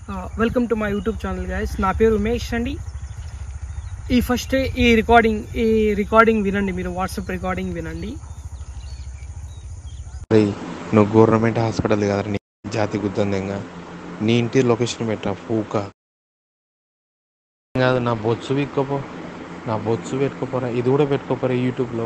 Welcome to my YouTube channel guys నా పేరు ఉమేష్ అండి ఈ ఫస్ట్ ఈ రికార్డింగ్ ఈ రికార్డింగ్ వినండి మీరు వాట్సాప్ రికార్డింగ్ వినండి అరే నువ్వు గవర్నమెంట్ హాస్పిటల్ కదా నీ జాతి గుద్దందంగా నీ ఇంటి లొకేషన్ పెట్టా పూక కాదు నా బొచ్చు పెట్టుకోపో నా బొచ్చు పెట్టుకోపోరా ఇది కూడా పెట్టుకోపోరా యూట్యూబ్లో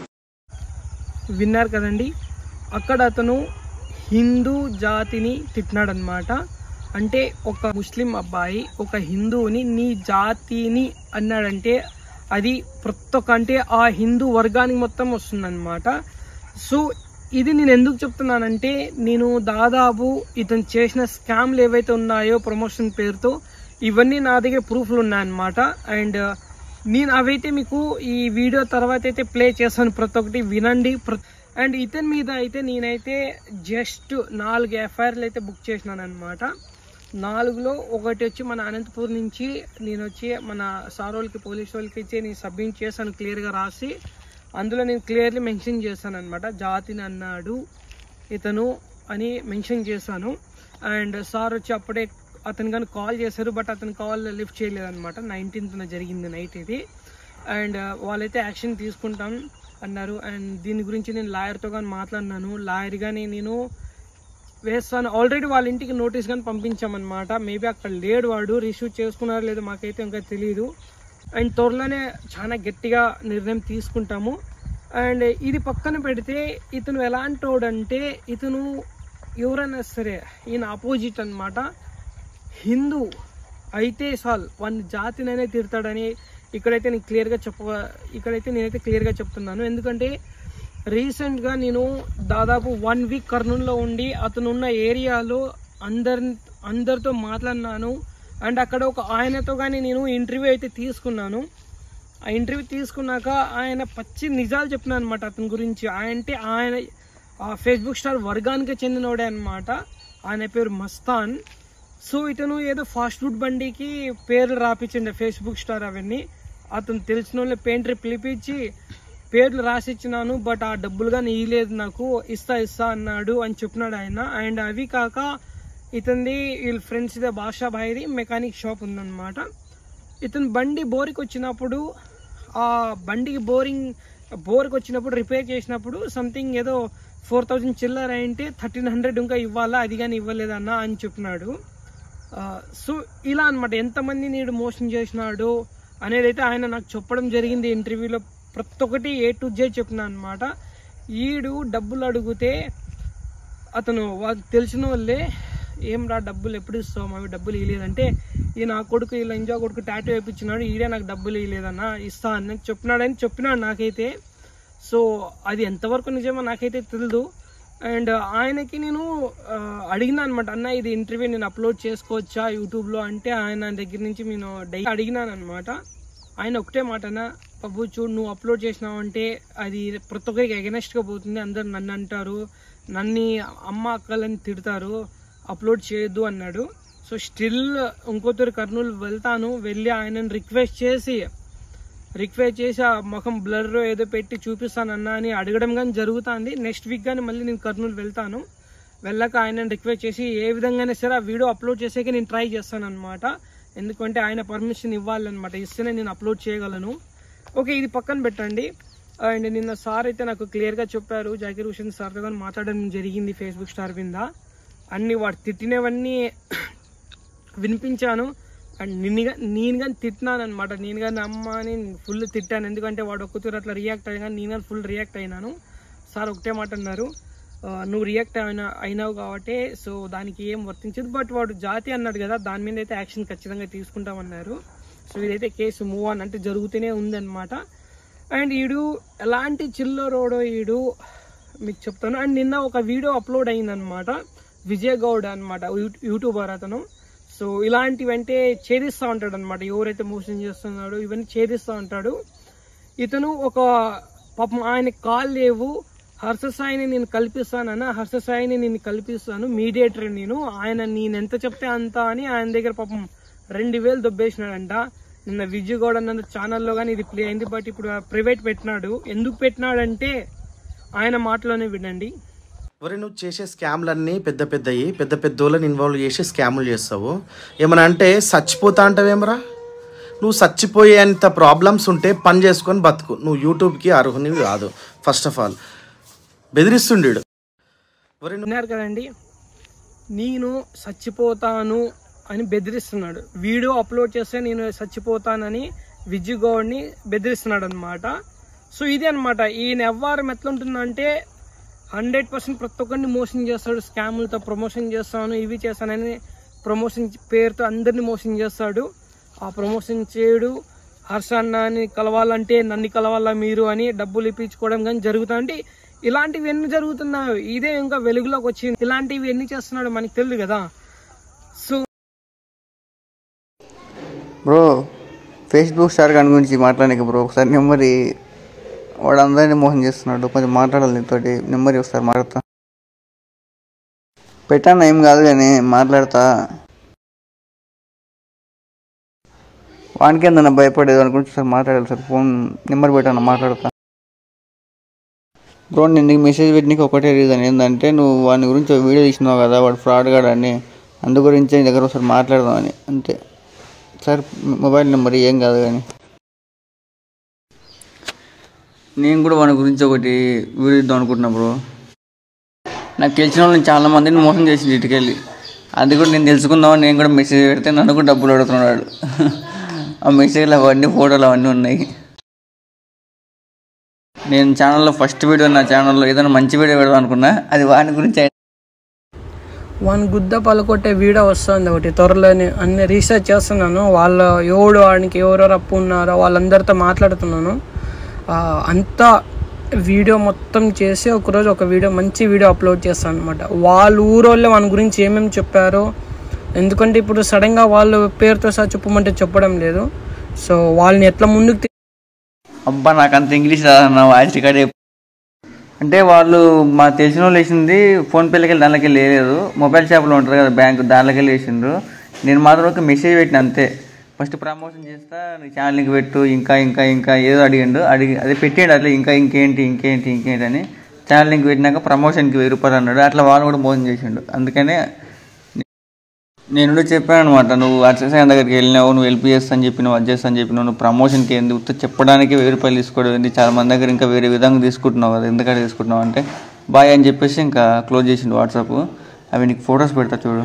విన్నారు కదండి అక్కడ అతను హిందూ జాతిని తిట్టినాడనమాట అంటే ఒక ముస్లిం అబ్బాయి ఒక హిందువుని నీ జాతిని అన్నాడంటే అది ప్రతి ఒక్క అంటే ఆ హిందూ వర్గానికి మొత్తం వస్తుందన్నమాట సో ఇది నేను ఎందుకు చెప్తున్నానంటే నేను దాదాపు ఇతను చేసిన స్కామ్లు ఏవైతే ఉన్నాయో ప్రమోషన్ పేరుతో ఇవన్నీ నా దగ్గర ప్రూఫ్లు ఉన్నాయన్నమాట అండ్ నేను అవైతే మీకు ఈ వీడియో తర్వాత అయితే ప్లే చేస్తాను ప్రతి ఒక్కటి వినండి అండ్ ఇతని మీద అయితే నేనైతే జస్ట్ నాలుగు ఎఫ్ఐఆర్లు అయితే బుక్ చేసినాను అనమాట నాలుగులో ఒకటి వచ్చి మన అనంతపూర్ నుంచి నేను వచ్చి మన సార్ వాళ్ళకి పోలీస్ వాళ్ళకి ఇచ్చి నేను సబ్మిట్ చేశాను క్లియర్గా రాసి అందులో నేను క్లియర్లీ మెన్షన్ చేశాను అనమాట జాతిని అన్నాడు ఇతను అని మెన్షన్ చేశాను అండ్ సార్ వచ్చి అప్పుడే అతను కానీ కాల్ చేశారు బట్ అతను కాల్ లిఫ్ట్ చేయలేదన్నమాట నైన్టీన్త్న జరిగింది నైట్ ఇది అండ్ వాళ్ళైతే యాక్షన్ తీసుకుంటాం అన్నారు అండ్ దీని గురించి నేను లాయర్తో కానీ మాట్లాడినాను లాయర్ కానీ నేను వేస్తాను ఆల్రెడీ వాళ్ళ ఇంటికి నోటీస్ కానీ పంపించామన్నమాట మేబీ అక్కడ లేడు వాడు రిసీవ్ చేసుకున్నారో లేదో మాకైతే ఇంకా తెలియదు అండ్ త్వరలోనే చాలా గట్టిగా నిర్ణయం తీసుకుంటాము అండ్ ఇది పక్కన పెడితే ఇతను ఎలాంటి వాడంటే ఇతను ఎవరైనా సరే ఈయన ఆపోజిట్ అన్నమాట హిందూ అయితే సాల్ వాని జాతినైనా తిడతాడని ఇక్కడైతే నేను క్లియర్గా చెప్ప ఇక్కడైతే నేనైతే క్లియర్గా చెప్తున్నాను ఎందుకంటే రీసెంట్గా నేను దాదాపు వన్ వీక్ కర్నూలులో ఉండి అతను ఉన్న ఏరియాలో అందరి అందరితో మాట్లాడినాను అండ్ అక్కడ ఒక ఆయనతో కానీ నేను ఇంటర్వ్యూ అయితే తీసుకున్నాను ఆ ఇంటర్వ్యూ తీసుకున్నాక ఆయన పచ్చి నిజాలు చెప్పినాను అనమాట అతని గురించి ఆయన అంటే ఆయన ఆ ఫేస్బుక్ స్టార్ వర్గానికి చెందినవాడే అనమాట ఆయన పేరు మస్తాన్ సో ఇతను ఏదో ఫాస్ట్ ఫుడ్ బండికి పేర్లు రాపించండి ఫేస్బుక్ స్టార్ అవన్నీ అతను తెలిసిన వాళ్ళ పెయింటర్ పిలిపించి పేర్లు రాసిచ్చినాను బట్ ఆ డబ్బులు కానీ ఇవ్వలేదు నాకు ఇస్తా ఇస్తా అన్నాడు అని చెప్పినాడు ఆయన అండ్ అవి కాక ఇతనిది వీళ్ళ ఫ్రెండ్స్ ఇదే భాషా భాయిది మెకానిక్ షాప్ ఉందన్నమాట ఇతను బండి బోర్కి వచ్చినప్పుడు ఆ బండికి బోరింగ్ బోర్కి వచ్చినప్పుడు రిపేర్ చేసినప్పుడు సంథింగ్ ఏదో ఫోర్ థౌజండ్ చిల్లర అయింటే థర్టీన్ హండ్రెడ్ ఇంకా ఇవ్వాలా అది కానీ ఇవ్వలేదన్నా అని చెప్పినాడు సో ఇలా అనమాట ఎంతమంది నీడు మోసం చేసినాడు అనేది అయితే ఆయన నాకు చెప్పడం జరిగింది ఇంటర్వ్యూలో ప్రతి ఒక్కటి ఏ టు జే చెప్పిన అనమాట ఈడు డబ్బులు అడిగితే అతను వాళ్ళకి తెలిసిన వాళ్ళే ఏం రా డబ్బులు ఎప్పుడు ఇస్తావు అవి డబ్బులు ఇవ్వలేదంటే ఈ నా కొడుకు ఇలా ఇంజా కొడుకు టాటూ వేయించినాడు ఈడే నాకు డబ్బులు ఇవ్వలేదన్నా ఇస్తా అని చెప్పినాడని చెప్పినాడు నాకైతే సో అది ఎంతవరకు నిజమో నాకైతే తెలియదు అండ్ ఆయనకి నేను అడిగినా అనమాట అన్న ఇది ఇంటర్వ్యూ నేను అప్లోడ్ చేసుకోవచ్చా యూట్యూబ్లో అంటే ఆయన దగ్గర నుంచి నేను డై అడిగినాను అనమాట ఆయన ఒకటే మాట అన్న బాబు చూడు నువ్వు అప్లోడ్ చేసినావు అంటే అది ప్రతి ఒక్కరికి ఎగనెస్ట్గా పోతుంది అందరు నన్ను అంటారు నన్ను అమ్మ అక్కలని తిడతారు అప్లోడ్ చేయొద్దు అన్నాడు సో స్టిల్ ఇంకోతూరు కర్నూలు వెళ్తాను వెళ్ళి ఆయనను రిక్వెస్ట్ చేసి రిక్వెస్ట్ చేసి ఆ ముఖం బ్లర్ ఏదో పెట్టి చూపిస్తానన్నా అని అడగడం కానీ జరుగుతుంది నెక్స్ట్ వీక్ కానీ మళ్ళీ నేను కర్నూలు వెళ్తాను వెళ్ళాక ఆయనను రిక్వెస్ట్ చేసి ఏ విధంగానే సరే ఆ వీడియో అప్లోడ్ చేసాక నేను ట్రై చేస్తాను అనమాట ఎందుకంటే ఆయన పర్మిషన్ ఇవ్వాలన్నమాట ఇస్తేనే నేను అప్లోడ్ చేయగలను ఓకే ఇది పక్కన పెట్టండి అండ్ నిన్న సార్ అయితే నాకు క్లియర్గా చెప్పారు జాకీర్ హుసేన్ సార్తో కానీ మాట్లాడడం జరిగింది ఫేస్బుక్ స్టార్ మీద అన్ని వాడు తిట్టినవన్నీ వినిపించాను అండ్ నిన్నుగా నేను కానీ తిట్టినాను అనమాట నేను కానీ అమ్మ అని ఫుల్ తిట్టాను ఎందుకంటే వాడు ఒక్కతూరు అట్లా రియాక్ట్ అయ్యా కానీ నేను ఫుల్ రియాక్ట్ అయినాను సార్ ఒకటే మాట అన్నారు నువ్వు రియాక్ట్ అయినా అయినావు కాబట్టి సో దానికి ఏం వర్తించదు బట్ వాడు జాతి అన్నాడు కదా దాని మీద అయితే యాక్షన్ ఖచ్చితంగా తీసుకుంటామన్నారు సో ఇదైతే కేసు మూవ్ ఆన్ అంటే జరుగుతూనే ఉందన్నమాట అండ్ ఈడు ఎలాంటి చిల్లరోడో ఈడు మీకు చెప్తాను అండ్ నిన్న ఒక వీడియో అప్లోడ్ అయిందనమాట విజయ్ గౌడ్ అనమాట యూట్యూబర్ అతను సో ఇలాంటివంటే ఛేదిస్తూ ఉంటాడు అనమాట ఎవరైతే మోసం చేస్తున్నాడో ఇవన్నీ ఛేదిస్తూ ఉంటాడు ఇతను ఒక పాపం ఆయన కాల్ లేవు హర్షసాయిని నేను కల్పిస్తానన్న హర్షసాయిని నేను కల్పిస్తాను మీడియేటర్ నేను ఆయన నేను ఎంత చెప్తే అంత అని ఆయన దగ్గర పాపం రెండు వేలు దొబ్బేసినాడంట నిన్న విజయ్ గౌడ్ అన్న ఛానల్లో కానీ ఇది ప్లే అయింది బట్ ఇప్పుడు ప్రైవేట్ పెట్టినాడు ఎందుకు పెట్టినాడంటే ఆయన మాటలోనే వినండి ఒరే నువ్వు చేసే స్కామ్లన్నీ పెద్ద పెద్దయి పెద్ద పెద్ద వాళ్ళని ఇన్వాల్వ్ చేసి స్కాములు చేస్తావు ఏమన్నా అంటే చచ్చిపోతా అంటావేమరా నువ్వు చచ్చిపోయేంత ప్రాబ్లమ్స్ ఉంటే పని చేసుకొని బతుకు నువ్వు యూట్యూబ్కి అర్హునివి కాదు ఫస్ట్ ఆఫ్ ఆల్ బెదిరిస్తుండేడు ఒరే నువ్వు విన్నారు కదండి నేను చచ్చిపోతాను అని బెదిరిస్తున్నాడు వీడియో అప్లోడ్ చేస్తే నేను చచ్చిపోతానని విజయ్ గౌడ్ని బెదిరిస్తున్నాడు అనమాట సో ఇది అనమాట ఈయన వ్యవహారం ఎట్లుంటుందంటే హండ్రెడ్ పర్సెంట్ ప్రతి ఒక్కరిని మోసం చేస్తాడు స్కాములతో ప్రమోషన్ చేస్తాను ఇవి చేస్తానని ప్రమోషన్ పేరుతో అందరిని మోసం చేస్తాడు ఆ ప్రమోషన్ చేయడు హర్ష అన్నని కలవాలంటే నన్ను కలవాలా మీరు అని డబ్బులు ఇప్పించుకోవడం కానీ జరుగుతా అంటే ఇలాంటివి ఎన్ని జరుగుతున్నాయి ఇదే ఇంకా వెలుగులోకి వచ్చింది ఇలాంటివి ఎన్ని చేస్తున్నాడు మనకి తెలియదు కదా సో బ్రో ఫేస్బుక్ స్టార్ గాని గురించి మాట్లాడడానికి బ్రో ఒకసారి నెంబరి వాడు అందరినీ మోసం చేస్తున్నాడు కొంచెం మాట్లాడాలి నీతోటి నెంబర్ ఒకసారి మాట్లాడతా పెట్టాను ఏం కాదు కానీ మాట్లాడతా వానికి ఏందన్నా భయపడేది వాని గురించి సార్ మాట్లాడాలి సార్ ఫోన్ నెంబర్ పెట్టాను మాట్లాడతా బ్రో నేను నీకు మెసేజ్ పెట్టినకి ఒకటే రీజన్ ఏంటంటే నువ్వు వాని గురించి ఒక వీడియో తీసినావు కదా వాడు ఫ్రాడ్ గాడు అని అందు గురించి నీ దగ్గర ఒకసారి మాట్లాడదామని అంతే సార్ మొబైల్ నెంబర్ ఏం కాదు కానీ నేను కూడా వాని గురించి ఒకటి వీడియో ఇద్దాం అనుకుంటున్నా బ్రో నాకు తెలిసిన వాళ్ళని చాలా మందిని మోసం చేసింది ఇటుకెళ్ళి అది కూడా నేను తెలుసుకుందామని నేను కూడా మెసేజ్ పెడితే నన్ను కూడా డబ్బులు అడుగుతున్నాడు ఆ మెసేజ్లు అవన్నీ ఫోటోలు అవన్నీ ఉన్నాయి నేను ఛానల్లో ఫస్ట్ వీడియో నా ఛానల్లో ఏదైనా మంచి వీడియో పెడదాం అనుకున్నా అది వాని గురించి వన్ గుద్ద పలకొట్టే వీడియో వస్తుంది ఒకటి త్వరలోనే అన్ని రీసెర్చ్ చేస్తున్నాను వాళ్ళ ఎవడు వాడికి ఎవరెవరు అప్పు ఉన్నారో వాళ్ళందరితో మాట్లాడుతున్నాను ఆ, అంతా వీడియో మొత్తం చేసి ఒకరోజు ఒక వీడియో మంచి వీడియో అప్లోడ్ చేస్తాను అనమాట వాళ్ళ ఊరోళ్ళే వాళ్ళ గురించి ఏమేమి చెప్పారో ఎందుకంటే ఇప్పుడు సడన్గా వాళ్ళ పేరుతో సహా చెప్పమంటే చెప్పడం లేదు సో వాళ్ళని ఎట్లా ముందుకు తీ- అబ్బా నాకు అంత ఇంగ్లీష్ రాదన్న వాయిస్ రికార్డ్ చెప్పు. అంటే వాళ్ళు మా తెలిసిన వాళ్ళు వేసింది ఫోన్పేలోకి వెళ్ళి దానిలోకి వెళ్ళి వేయలేదు మొబైల్ షాప్లో ఉంటుంది కదా బ్యాంక్ దానిలోకి వెళ్ళి వేసిండ్రు నేను మాత్రం ఒక మెసేజ్ పెట్టిన అంతే ఫస్ట్ ప్రమోషన్ చేస్తా నీ ఛానల్ లింక్ పెట్టు ఇంకా ఇంకా ఇంకా ఏదో అడిగిండు అడిగి అదే పెట్టాడు అట్లా ఇంకా ఇంకేంటి ఇంకేంటి ఇంకేంటి అని ఛానల్ లింక్ పెట్టినాక ప్రమోషన్కి వెయ్యి రూపాయలు అన్నాడు అట్లా వాళ్ళు కూడా మోసం చేసిండు అందుకనే నేను కూడా చెప్పాను అనమాట నువ్వు అర్చస్ ఆయన దగ్గరికి వెళ్ళినావు నువ్వు హెల్ప్ చేస్తా అని చెప్పినావు అది చేస్తా అని చెప్పినావు నువ్వు ప్రమోషన్కి ఏంది ఉత్త చెప్పడానికి వెయ్యి రూపాయలు తీసుకోవడం ఏంది చాలా మంది దగ్గర ఇంకా వేరే విధంగా తీసుకుంటున్నావు కదా ఎందుకంటే తీసుకుంటున్నావు అంటే బాయ్ అని చెప్పేసి ఇంకా క్లోజ్ చేసిండు వాట్సాప్ అవి నీకు ఫొటోస్ పెడతా చూడు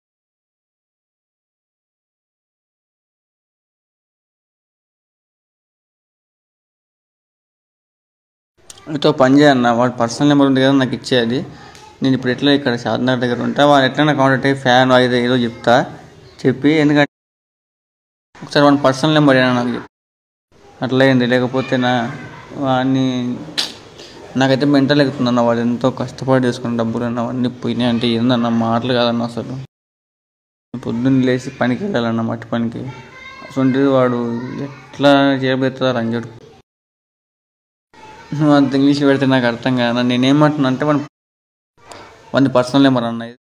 నీతో పని చేయన్న వాడు పర్సనల్ నెంబర్ ఉంది కదా నాకు ఇచ్చేది నేను ఇప్పుడు ఎట్లా ఇక్కడ షాద్నగర్ దగ్గర ఉంటా వాడు ఎట్లా నాకు కాంటాక్ట్ అయ్యి ఫ్యాన్ అది ఏదో చెప్తా చెప్పి ఎందుకంటే ఒకసారి వాడి పర్సనల్ నెంబర్ ఏనా నాకు చెప్పు అట్లా అయింది లేకపోతే నా వాడిని నాకైతే మెంటల్ ఎక్కుతుందన్న వాడు ఎంతో కష్టపడి చేసుకున్న డబ్బులు అన్న అవన్నీ పోయినాయి అంటే ఏందన్న మాటలు కాదన్న అసలు పొద్దున్న లేచి పనికి వెళ్ళాలన్న మట్టి పనికి అసలు వాడు ఎట్లా చేయబోతుందా రంజడు నువ్వు అంత ఇంగ్లీష్ పెడితే నాకు అర్థం కాదు నేనేమంటున్నా అంటే మన వంద పర్సనల్ నెంబర్ అన్న ఇది.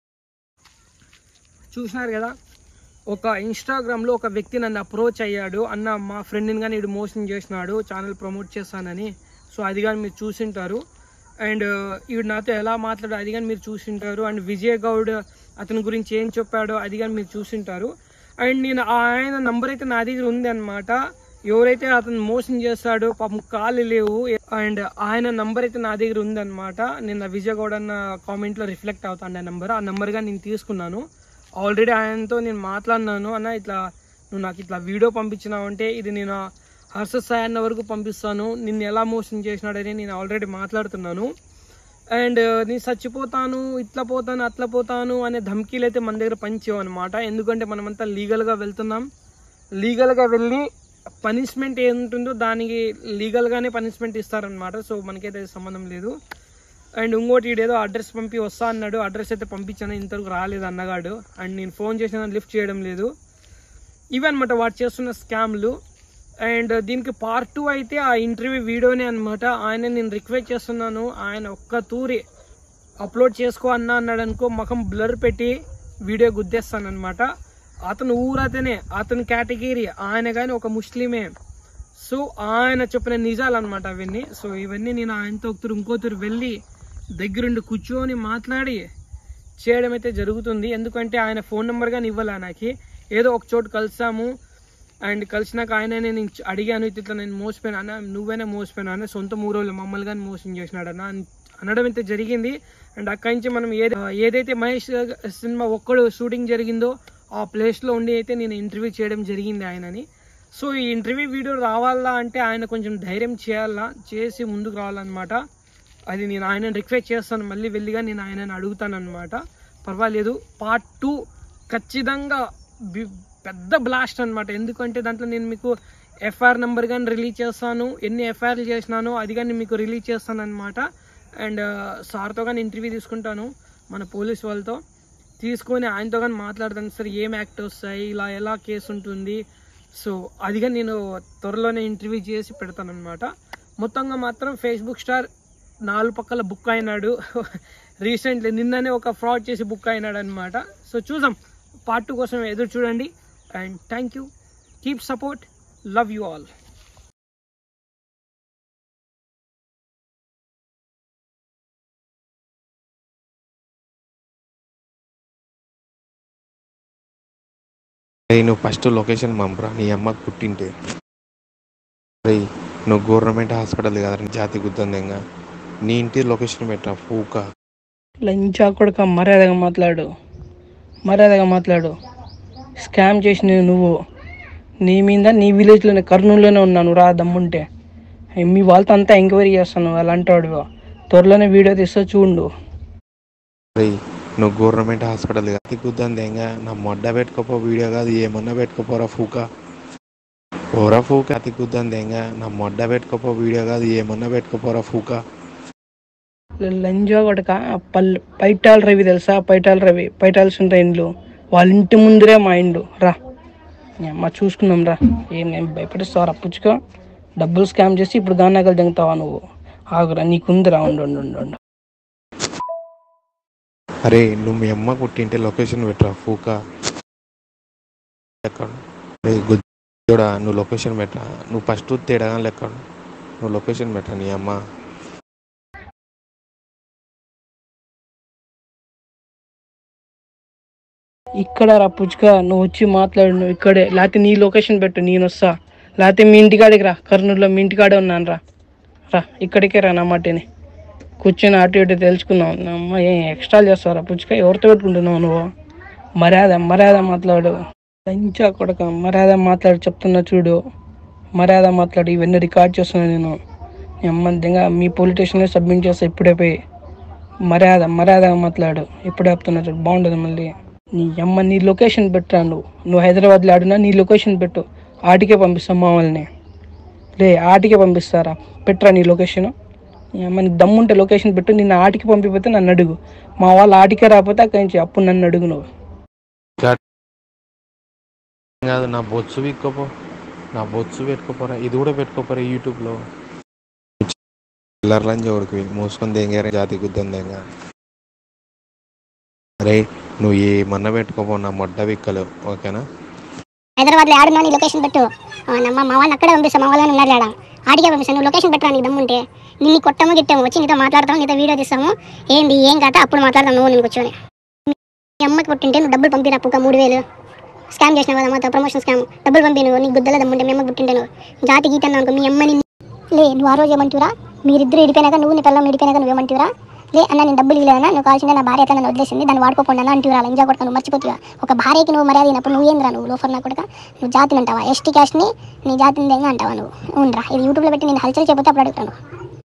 చూసినారు కదా ఒక ఇన్స్టాగ్రామ్లో ఒక వ్యక్తి నన్ను అప్రోచ్ అయ్యాడు అన్న మా ఫ్రెండ్ని కానీ ఇడు మోసం చేసినాడు ఛానల్ ప్రమోట్ చేస్తానని సో అది కానీ మీరు చూసింటారు అండ్ ఈడు నాతో ఎలా మాట్లాడో అది కానీ మీరు చూసింటారు అండ్ విజయ్ గౌడ్ అతని గురించి ఏం చెప్పాడో అది కానీ మీరు చూసింటారు అండ్ నేను ఆయన నంబర్ అయితే నా దగ్గర ఉంది అనమాట ఎవరైతే అతను మోసం చేస్తాడో పాపం కాళ్ళు లేవు అండ్ ఆయన నంబర్ అయితే నా దగ్గర ఉందన్నమాట నిన్న విజయ్ గౌడ్ అన్న కామెంట్లో రిఫ్లెక్ట్ అవుతాండి ఆ నెంబర్ ఆ నెంబర్గా నేను తీసుకున్నాను ఆల్రెడీ ఆయనతో నేను మాట్లాడినాను అన్న ఇట్లా నువ్వు నాకు ఇట్లా వీడియో పంపించినావు అంటే ఇది నేను హర్ష సాయి అన్న వరకు పంపిస్తాను నిన్ను ఎలా మోసం చేసినాడని నేను ఆల్రెడీ మాట్లాడుతున్నాను అండ్ నేను చచ్చిపోతాను ఇట్లా పోతాను అట్లా పోతాను అనే ధమ్కీలు అయితే మన దగ్గర పంచావు అనమాట ఎందుకంటే మనమంతా లీగల్గా వెళ్తున్నాం లీగల్గా వెళ్ళి పనిష్మెంట్ ఏముంటుందో దానికి లీగల్గానే పనిష్మెంట్ ఇస్తారనమాట సో మనకైతే సంబంధం లేదు అండ్ ఇంకోటి ఈడేదో అడ్రస్ పంపి వస్తా అన్నాడు అడ్రస్ అయితే పంపించాను ఇంతవరకు రాలేదు అన్నగాడు అండ్ నేను ఫోన్ చేసిన లిఫ్ట్ చేయడం లేదు ఇవన్నమాట వాడు చేస్తున్న స్కామ్లు అండ్ దీనికి పార్ట్ టూ అయితే ఆ ఇంటర్వ్యూ వీడియోనే అనమాట ఆయన నేను రిక్వెస్ట్ చేస్తున్నాను ఆయన ఒక్క తూరి అప్లోడ్ చేసుకో అన్న అన్నాడు అనుకో ముఖం బ్లర్ పెట్టి వీడియో గుద్దేస్తానమాట అతను ఊరతనే అతని కేటగిరీ ఆయన కానీ ఒక ముస్లిమే సో ఆయన చెప్పిన నిజాలు అనమాట అవన్నీ సో ఇవన్నీ నేను ఆయనతో ఒకతూరు ఇంకోతూరు వెళ్ళి దగ్గరుండి కూర్చొని మాట్లాడి చేయడం అయితే జరుగుతుంది ఎందుకంటే ఆయన ఫోన్ నెంబర్ కానీ ఇవ్వాల నాకు ఏదో ఒక చోటు కలిసాము అండ్ కలిసినాక ఆయన నేను ఇచ్- అడిగాను ఇట్లా నేను మోసపోయాను అన్న నువ్వైనా మోసపోయాను అన్న సొంత ఊరోళ్ళు మమ్మల్ని కానీ మోసం చేసినాడన్న అని అనడం అయితే జరిగింది అండ్ అక్కడి నుంచి మనం ఏది ఏదైతే మహేష్ సినిమా ఒక్కడు షూటింగ్ జరిగిందో ఆ ప్లేస్లో ఉండి అయితే నేను ఇంటర్వ్యూ చేయడం జరిగింది ఆయనని సో ఈ ఇంటర్వ్యూ వీడియో రావాలా అంటే ఆయన కొంచెం ధైర్యం చేయాలా చేసి ముందుకు రావాలన్నమాట అది నేను ఆయన రిక్వెస్ట్ చేస్తాను మళ్ళీ వెళ్ళిగా నేను ఆయనని అడుగుతాను అనమాట పర్వాలేదు పార్ట్ టూ ఖచ్చితంగా బి- పెద్ద బ్లాస్ట్ అనమాట ఎందుకంటే దాంట్లో నేను మీకు ఎఫ్ఐఆర్ నెంబర్ కానీ రిలీజ్ చేస్తాను ఎన్ని ఎఫ్ఐఆర్లు చేసినానో అది కానీ మీకు రిలీజ్ చేస్తాను అనమాట అండ్ సార్తో కానీ ఇంటర్వ్యూ తీసుకుంటాను మన పోలీస్ వాళ్ళతో తీసుకొని ఆయనతో కానీ మాట్లాడతాను సార్ ఏం యాక్ట్ వస్తాయి ఇలా ఎలా కేసు ఉంటుంది సో అది కానీ నేను త్వరలోనే ఇంటర్వ్యూ చేసి పెడతాను అనమాట మొత్తంగా మాత్రం ఫేస్బుక్ స్టార్ నాలుగు పక్కల బుక్ అయినాడు రీసెంట్లీ నిన్ననే ఒక ఫ్రాడ్ చేసి బుక్ అయినాడు అనమాట సో చూద్దాం పార్ట్ టూ కోసం ఎదురు చూడండి and thank you keep support love you all రేయ్ నువ్వు ఫస్ట్ లొకేషన్ పంపరా నీ అమ్మకు పుట్టింటే రేయ్ నువ్వు గవర్నమెంట్ హాస్పిటల్ కదా జాతి గుద్దందంగా నీ ఇంటి లొకేషన్ పెట్టరా పూక లంచా కొడుక మర్యాదగా మాట్లాడు మర్యాదగా మాట్లాడు స్కామ్ చేసిన నువ్వు నీ మీద నీ విలేజ్లోనే కర్నూలులోనే ఉన్నాను రా దమ్ముంటే మీ వాళ్ళతో అంతా ఎంక్వైరీ చేస్తాను అలాంటి త్వరలోనే వీడియో తీస్తా చూడు రేయ్ నువ్వు గవర్నమెంట్ హాస్పిటల్ జాతి గుద్దందంగా నా మొడ్డ పెట్టుకోపో వీడియో కాదు ఏమన్నా పెట్టుకోపోరా పూక పోరా పూక అతి గుద్దందంగా నా మొడ్డ పెట్టుకోపో వీడియో కాదు ఏమన్నా పెట్టుకోపోరా పూక లంజా కొడక పల్ పైటాల రవి తెలుసా పైటాల రవి పైటాల్సి ఉంటాయి ఇండ్లు వాళ్ళ ఇంటి ముందరే మా ఇండ్లు రా నీ అమ్మ చూసుకుందాం రా ఏం నేను భయపడిస్తావరా పుచ్చుకో డబ్బులు స్కామ్ చేసి ఇప్పుడు గానాకలు దింగుతావా నువ్వు ఆగురా నీకుందిరా ఉండు ఉండు ఉండు ఉండు అరే నువ్వు మీ అమ్మ పుట్టింటే లొకేషన్ పెట్టరా పూక ఎక్కడ రే గుజ్జోడా నువ్వు లొకేషన్ పెట్టరా నువ్వు ఫస్ట్ తేడా లెక్క నువ్వు లొకేషన్ పెట్టరా నీ అమ్మ ఇక్కడ రా పుచ్చుక నువ్వు వచ్చి మాట్లాడు నువ్వు ఇక్కడే లేకపోతే నీ లొకేషన్ పెట్టు నేను వస్తా లేకపోతే మీ ఇంటికాడికి రా కర్నూలులో మీ ఇంటికాడే ఉన్నాను రా రా ఇక్కడికే రా నా మాటని కూర్చొని అటు ఇటు తెలుసుకుందాం నా అమ్మ ఏం ఎక్స్ట్రా చేస్తారా పుచ్చుక ఎవరితో పెట్టుకుంటున్నావు నువ్వు మర్యాద మర్యాద మాట్లాడు లంచా కొడక మర్యాద మాట్లాడు చెప్తున్నా చూడు మర్యాద మాట్లాడు ఇవన్నీ రికార్డ్ చేస్తున్నా నేను మీ అమ్మ దిగా మీ పోలీస్ స్టేషన్లో సబ్మిట్ చేస్తా ఇప్పుడే పోయి మర్యాద మర్యాదగా మాట్లాడు ఇప్పుడే చెప్తున్నా చూడు బాగుండదు మళ్ళీ నీ అమ్మ నీ లొకేషన్ పెట్టరా నువ్వు నువ్వు హైదరాబాద్లో ఆడినా నీ లొకేషన్ పెట్టు ఆటికే పంపిస్తాం మా వాళ్ళని లే ఆటికే పంపిస్తారా పెట్టరా నీ లొకేషన్ నీ అమ్మ నీకు దమ్ముంటే లొకేషన్ పెట్టు నిన్ను ఆటికి పంపిపోతే నన్ను అడుగు మా వాళ్ళు ఆటికే రాకపోతే అక్కడి నుంచి అప్పుడు నన్ను అడుగు నువ్వు కాదు నా బొచ్చు విక్కోపో నా బొచ్చు పెట్టుకోపోరా ఇది కూడా పెట్టుకోపోరా యూట్యూబ్లో పిల్లర్లని చూడకు మూసుకొని దెంగారే జాతి గుద్దం దెంగ అరే నువ్వు ఏమన్నా పెట్టుకోపో నా మొడ్డ విక్కలు ఓకేనా హైదరాబాద్ లో ఆడున్నా నీ లొకేషన్ పెట్టు ఆ, నమ్మ మా వాళ్ళని అక్కడే పంపిస్తా మా వాళ్ళని ఉన్నారు ఆడ ఆడికే పంపిస్తాను నువ్వు లొకేషన్ పెట్టరా నీకు దమ్ముంటే నిన్ను కొట్టము గిట్టాము వచ్చి నీతో మాట్లాడతాం నీతో వీడియో తీస్తాము ఏంది ఏం కథ అప్పుడు మాట్లాడతాం నువ్వు నేను కూర్చొని మీ అమ్మకి పుట్టింటే నువ్వు డబ్బులు పంపిరా పుక్క మూడు వేలు స్కామ్ చేసినావు కదా మాతో ప్రమోషన్ స్కామ్ డబ్బులు పంపి నువ్వు నీకు గుద్దల దమ్ముంటే మీ అమ్మకి పుట్టింటే నువ్వు జాతి గీత అనుకో మీ అమ్మని లే నువ్వు ఆ రోజు ఏమంటురా మీరిద్దరు ఇడిపోయినాక నువ్వు నీ పిల్లలు ఇడిపోయినాక నువ్వేమంటురా లే అన్న నేను డబ్బులు ఇవ్వలేదన్నా నువ్వు కావాల్సిందే నా భార్య అట్లా నన్ను వదిలేసింది దాన్ని వాడుకోకుండా అన్న అంటురా ఎంజాయ్ కొడతా నువ్వు మర్చిపోతుగా ఒక భార్యకి నువ్వు మర్యాద అయినప్పుడు నువ్వేంద్రా నువ్వు లోఫర్ నా కొడక నువ్వు జాతిని అంటావా ఎస్టీ క్యాస్ట్ని నీ జాతిని దేంగా అంటావా నువ్వు అవునరా ఇది యూట్యూబ్లో పెట్టి నేను హల్చల్ చేయకపోతే అప్పుడు అడుగుతాను